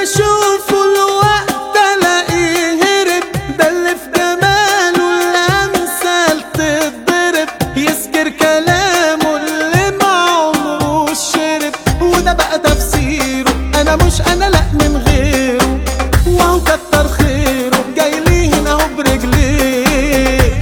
اشوفه الوقت الاقيه هرب ده اللي في جماله الامثال تتضرب يسكر كلامه اللي ما عمره شرب وده بقى تفسيره انا مش انا لا من غيره وهو كتر خيره جاي لي هنا اهو برجليه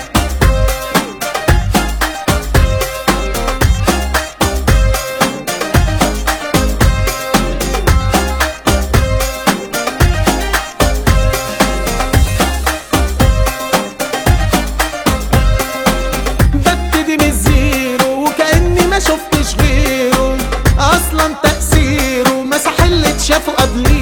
ببتدي من الزيرو وكأني ما شفتش غيره أصلا تأثيره مسح اللي اتشافه قبلي